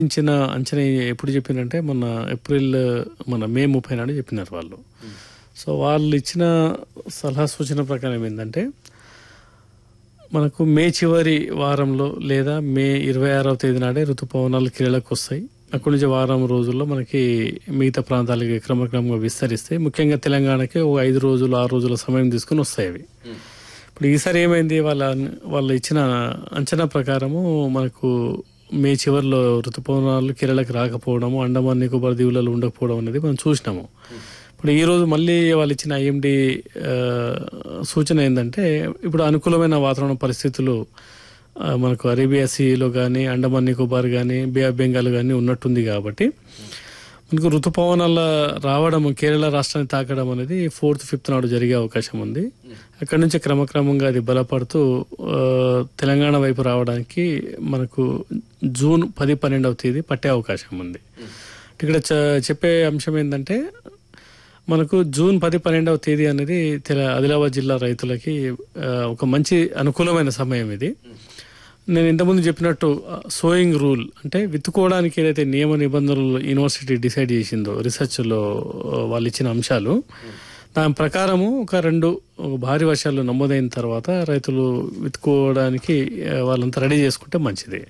ఇచ్చిన అంచనా ఎప్పుడు చెప్పిందంటే మొన్న ఏప్రిల్ మన మే ముప్పై నాడు చెప్పినారు వాళ్ళు సో వాళ్ళు ఇచ్చిన సలహా సూచన ప్రకారం ఏంటంటే మనకు మే చివరి వారంలో లేదా మే ఇరవై ఆరవ తేదీ నాడే ఋతుపవనాలు కేరళకు వస్తాయి అక్కడి నుంచి వారం రోజుల్లో మనకి మిగతా ప్రాంతాలకి క్రమక్రమంగా విస్తరిస్తాయి ముఖ్యంగా తెలంగాణకి ఒక ఐదు రోజులు ఆరు రోజుల సమయం తీసుకుని వస్తాయి అవి ఇప్పుడు ఈసారి ఏమైంది వాళ్ళ వాళ్ళు ఇచ్చిన అంచనా ప్రకారము మనకు మే చివరిలో ఋతుపవనాలు కేరళకి రాకపోవడము అండమాన్ నికోబార్ దీవులలో ఉండకపోవడం అనేది మనం చూసినాము ఇప్పుడు ఈ రోజు మళ్ళీ వాళ్ళు ఇచ్చిన ఐఎండి సూచన ఏంటంటే ఇప్పుడు అనుకూలమైన వాతావరణ పరిస్థితులు ఆ, మనకు అరేబియా సీలో కానీ అండమాన్ నికోబార్ కానీ బే ఆఫ్ బెంగాల్ కానీ ఉన్నట్టుంది కాబట్టి మనకు ఋతుపవనాల రావడం కేరళ రాష్ట్రాన్ని తాకడం అనేది ఫోర్త్ ఫిఫ్త్ నాడు జరిగే అవకాశం ఉంది అక్కడి నుంచి క్రమక్రమంగా అది బలపడుతూ ఆ, తెలంగాణ వైపు రావడానికి మనకు జూన్ పది పన్నెండవ తేదీ పట్టే అవకాశం ఉంది ఇక్కడ చ- చెప్పే అంశం ఏంటంటే మనకు జూన్ పది పన్నెండవ తేదీ అనేది తెల ఆదిలాబాద్ జిల్లా రైతులకి ఆ, ఒక మంచి అనుకూలమైన సమయం ఇది నేను ఇంతకుముందు చెప్పినట్టు సోయింగ్ రూల్ అంటే విత్తుకోవడానికి ఏదైతే నియమ నిబంధనలు యూనివర్సిటీ డిసైడ్ చేసిందో రీసెర్చ్లో వాళ్ళు ఇచ్చిన అంశాలు దాని ప్రకారము ఒక రెండు ఒక భారీ వర్షాలు నమోదైన తర్వాత రైతులు విత్తుకోవడానికి ఆ, వాళ్ళంతా రెడీ చేసుకుంటే మంచిది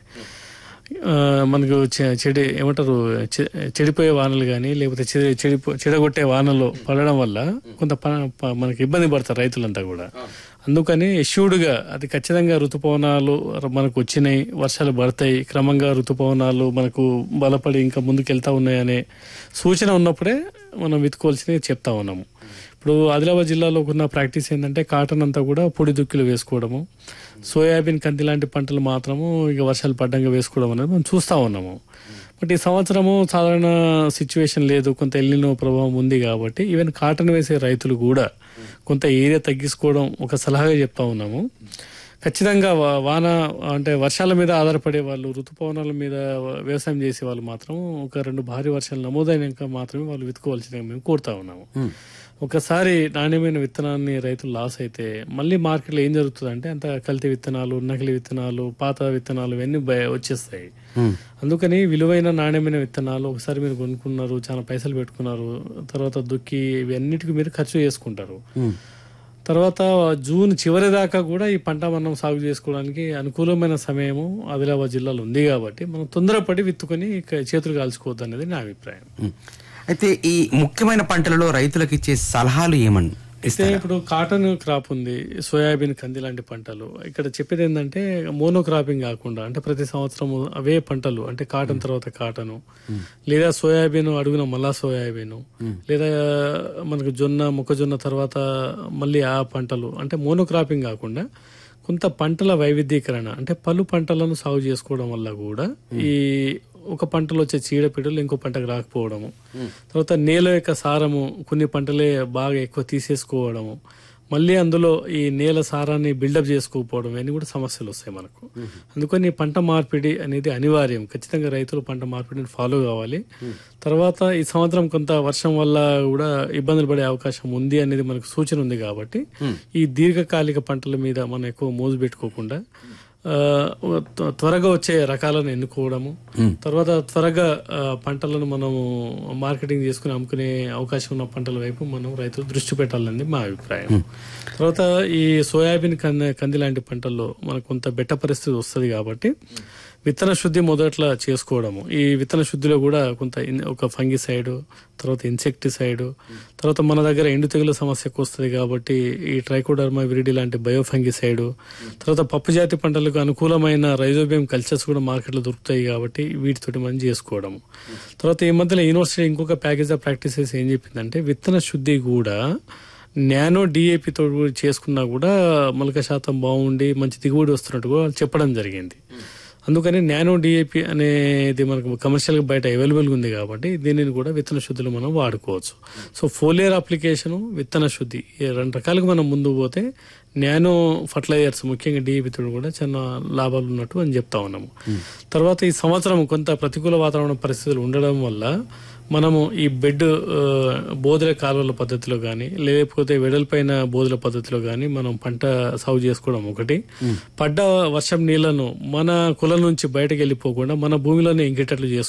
ఆ, మనకు చె- చెడి ఏమంటారు చె- చెడిపోయే వానలు కానీ లేకపోతే చెడి చెడిపో చెడగొట్టే వానలు పడడం వల్ల కొంత ప- ప- మనకి ఇబ్బంది పడతారు రైతులంతా కూడా అందుకని ఎష్యూడ్గా అది ఖచ్చితంగా ఋతుపవనాలు మనకు వచ్చినాయి వర్షాలు పడతాయి క్రమంగా ఋతుపవనాలు మనకు బలపడి ఇంకా ముందుకెళ్తా ఉన్నాయనే సూచన ఉన్నప్పుడే మనం విత్తుకోవాల్సినవి చెప్తా ఉన్నాము ఇప్పుడు ఆదిలాబాద్ జిల్లాలో ఉన్న ప్రాక్టీస్ ఏంటంటే కాటన్ అంతా కూడా పొడి దుక్కులు వేసుకోవడము సోయాబీన్ కంది లాంటి పంటలు మాత్రము ఇక వర్షాలు పడ్డంగా వేసుకోవడం అనేది మనం చూస్తా ఉన్నాము బట్ ఈ సంవత్సరము సాధారణ సిచ్యువేషన్ లేదు కొంత ఎల్లినో ప్రభావం ఉంది కాబట్టి ఈవెన్ కాటన్ వేసే రైతులు కూడా కొంత ఏరియా తగ్గించుకోవడం ఒక సలహాగా చెప్తా ఉన్నాము ఖచ్చితంగా వా- వాన అంటే వర్షాల మీద ఆధారపడే వాళ్ళు ఋతుపవనాల మీద వ్యవసాయం చేసే వాళ్ళు మాత్రం ఒక రెండు భారీ వర్షాలు నమోదైనాక మాత్రమే వాళ్ళు విత్తుకోవాల్సిందిగా మేము కోరుతా ఉన్నాము ఒకసారి నాణ్యమైన విత్తనాన్ని రైతులు లాస్ అయితే మళ్ళీ మార్కెట్లో ఏం జరుగుతుందంటే అంత కల్తీ విత్తనాలు నకిలీ విత్తనాలు పాత విత్తనాలు ఇవన్నీ బయ- వచ్చేస్తాయి అందుకని విలువైన నాణ్యమైన విత్తనాలు ఒకసారి మీరు కొనుక్కున్నారు చాలా పైసలు పెట్టుకున్నారు తర్వాత దుక్కి ఇవన్నిటికీ మీరు ఖర్చు చేసుకుంటారు తర్వాత జూన్ చివరి దాకా కూడా ఈ పంట మనం సాగు చేసుకోవడానికి అనుకూలమైన సమయము ఆదిలాబాద్ జిల్లాలో ఉంది కాబట్టి మనం తొందరపడి విత్తుకొని ఇక చేతులు కాల్చుకోవద్దు అనేది నా అభిప్రాయం ఉమ్. అయితే ఈ ముఖ్యమైన పంటలలో రైతులకు ఇచ్చే సలహాలు ఏమని అయితే ఇప్పుడు కాటన్ క్రాప్ ఉంది సోయాబీన్ కంది లాంటి పంటలు ఇక్కడ చెప్పేది ఏంటంటే మోనో క్రాపింగ్ కాకుండా అంటే ప్రతి సంవత్సరం అవే పంటలు అంటే కాటన్ తర్వాత కాటను లేదా సోయాబీన్ అడుగున మళ్ళా సోయాబీన్ లేదా మనకు జొన్న మొక్కజొన్న తర్వాత మళ్ళీ ఆ పంటలు అంటే మోనో క్రాపింగ్ కాకుండా కొంత పంటల వైవిధ్యీకరణ అంటే పలు పంటలను సాగు చేసుకోవడం వల్ల కూడా ఈ ఒక పంటలో వచ్చే చీడపీడలు ఇంకో పంటకు రాకపోవడము తర్వాత నేల యొక్క సారము కొన్ని పంటలే బాగా ఎక్కువ తీసేసుకోవడము మళ్ళీ అందులో ఈ నేల సారాన్ని బిల్డప్ చేసుకోకపోవడం ఇవన్నీ కూడా సమస్యలు వస్తాయి మనకు అందుకని ఈ పంట మార్పిడి అనేది అనివార్యం ఖచ్చితంగా రైతులు పంట మార్పిడిని ఫాలో కావాలి తర్వాత ఈ సంవత్సరం కొంత వర్షం వల్ల కూడా ఇబ్బందులు పడే అవకాశం ఉంది అనేది మనకు సూచన ఉంది కాబట్టి ఈ దీర్ఘకాలిక పంటల మీద మనం ఎక్కువ మోజు పెట్టుకోకుండా ఆ, త్వ- త్వరగా వచ్చే రకాలను ఎన్నుకోవడము తర్వాత త్వరగా ఆ, పంటలను మనము మార్కెటింగ్ చేసుకుని అమ్ముకునే అవకాశం ఉన్న పంటల వైపు మనం రైతులు దృష్టి పెట్టాలని మా అభిప్రాయం తర్వాత ఈ సోయాబీన్ కంది కంది లాంటి పంటల్లో మనకు కొంత బెట్ట పరిస్థితి వస్తుంది కాబట్టి విత్తన శుద్ధి మొదట్లో చేసుకోవడము ఈ విత్తన శుద్ధిలో కూడా కొంత ఇన్- ఒక ఫంగిసైడ్ తర్వాత ఇన్సెక్టిసైడ్ తర్వాత మన దగ్గర ఎండు తెగుల సమస్య ఎక్కువ వస్తుంది కాబట్టి ఈ ట్రైకోడర్మా విరిడి లాంటి బయోఫంగిసైడ్ తర్వాత పప్పు జాతి పంటలకు అనుకూలమైన రైజోబియం కల్చర్స్ కూడా మార్కెట్లో దొరుకుతాయి కాబట్టి వీటితోటి మనం చేసుకోవడము తర్వాత ఈ మధ్యలో యూనివర్సిటీ ఇంకొక ప్యాకేజ్ ఆఫ్ ప్రాక్టీసెస్ ఏం చెప్పిందంటే విత్తన శుద్ధి కూడా నానో డిఏపి తోటి కూడా చేసుకున్నా కూడా మొలక శాతం బాగుండి మంచి దిగుబడి వస్తున్నట్టు కూడా వాళ్ళు చెప్పడం జరిగింది అందుకని నానో డిఏపి అనేది మనకు కమర్షియల్గా బయట అవైలబుల్గా ఉంది కాబట్టి దీనిని కూడా విత్తన శుద్ధిలో మనం వాడుకోవచ్చు సో ఫోలియర్ అప్లికేషన్ విత్తన శుద్ధి ఈ రెండు రకాలుగా మనం ముందుకు పోతే నానో ఫర్టిలైజర్స్ ముఖ్యంగా డిఏపి తోటి కూడా చాలా లాభాలు ఉన్నట్టు అని చెప్తా ఉన్నాము తర్వాత ఈ సంవత్సరం కొంత ప్రతికూల వాతావరణ పరిస్థితులు ఉండడం వల్ల మనము ఈ బెడ్ ఆ, బోధల కాలువల పద్ధతిలో కానీ లేకపోతే వెడల్పైన బోధల పద్ధతిలో కానీ మనం పంట సాగు చేసుకోవడం ఒకటి పడ్డ వర్షం నీళ్లను మన కులం నుంచి బయటకు వెళ్ళిపోకుండా మన భూమిలోనే ఇంకేటట్లు చేసుకోవడం